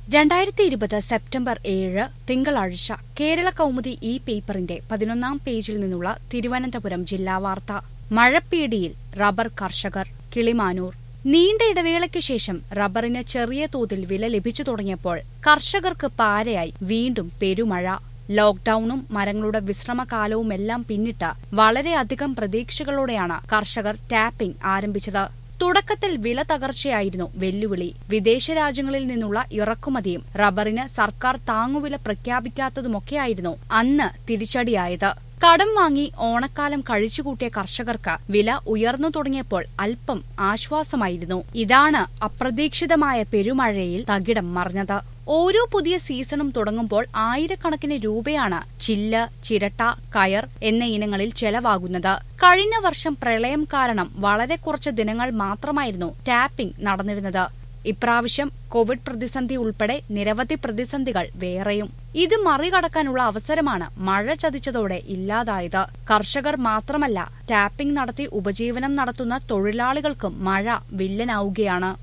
രണ്ടായിരത്തി ഇരുപത് സെപ്റ്റംബർ ഏഴ് തിങ്കളാഴ്ച കേരള കൗമുദി ഈ പേപ്പറിന്റെ പതിനൊന്നാം പേജിൽ നിന്നുള്ള തിരുവനന്തപുരം ജില്ലാ വാർത്ത മഴപ്പീടിയിൽ റബ്ബർ കർഷകർ കിളിമാനൂർ നീണ്ട ഇടവേളയ്ക്ക് ശേഷം റബ്ബറിന് ചെറിയ തോതിൽ വില ലഭിച്ചു തുടങ്ങിയപ്പോൾ കർഷകർക്ക് പാരയായി വീണ്ടും പെരുമഴ ലോക്ഡൌണും മരങ്ങളുടെ വിശ്രമകാലവുമെല്ലാം പിന്നിട്ട് വളരെയധികം പ്രതീക്ഷകളോടെയാണ് കർഷകർ ടാപ്പിംഗ് ആരംഭിച്ചത് തുടക്കത്തിൽ വില തകർച്ചയായിരുന്നു വെല്ലുവിളി വിദേശ രാജ്യങ്ങളിൽ നിന്നുള്ള ഇറക്കുമതിയും റബ്ബറിന് സർക്കാർ താങ്ങുവില പ്രഖ്യാപിക്കാത്തതുമൊക്കെയായിരുന്നു അന്ന് തിരിച്ചടിയായത് കടം വാങ്ങി ഓണക്കാലം കഴിച്ചുകൂട്ടിയ കർഷകർക്ക് വില ഉയർന്നു തുടങ്ങിയപ്പോൾ അല്പം ആശ്വാസമായിരുന്നു ഇതാണ് അപ്രതീക്ഷിതമായ പെരുമഴയിൽ തകിടം മറിഞ്ഞത് ഓരോ പുതിയ സീസണും തുടങ്ങുമ്പോൾ ആയിരക്കണക്കിന് രൂപയാണ് ചില്ല് ചിരട്ട കയർ എന്ന ഇനങ്ങളിൽ ചെലവാകുന്നത് കഴിഞ്ഞ വർഷം പ്രളയം കാരണം വളരെ കുറച്ച് ദിനങ്ങൾ മാത്രമായിരുന്നു ടാപ്പിംഗ് നടന്നിരുന്നത് ഇപ്രാവശ്യം കോവിഡ് പ്രതിസന്ധി ഉൾപ്പെടെ നിരവധി പ്രതിസന്ധികൾ വേറെയും ഇത് മറികടക്കാനുള്ള അവസരമാണ് മഴ ചതിച്ചതോടെ ഇല്ലാതായത് കർഷകർ മാത്രമല്ല ടാപ്പിംഗ് നടത്തി ഉപജീവനം നടത്തുന്ന തൊഴിലാളികൾക്കും മഴ വില്ലനാവുകയാണ്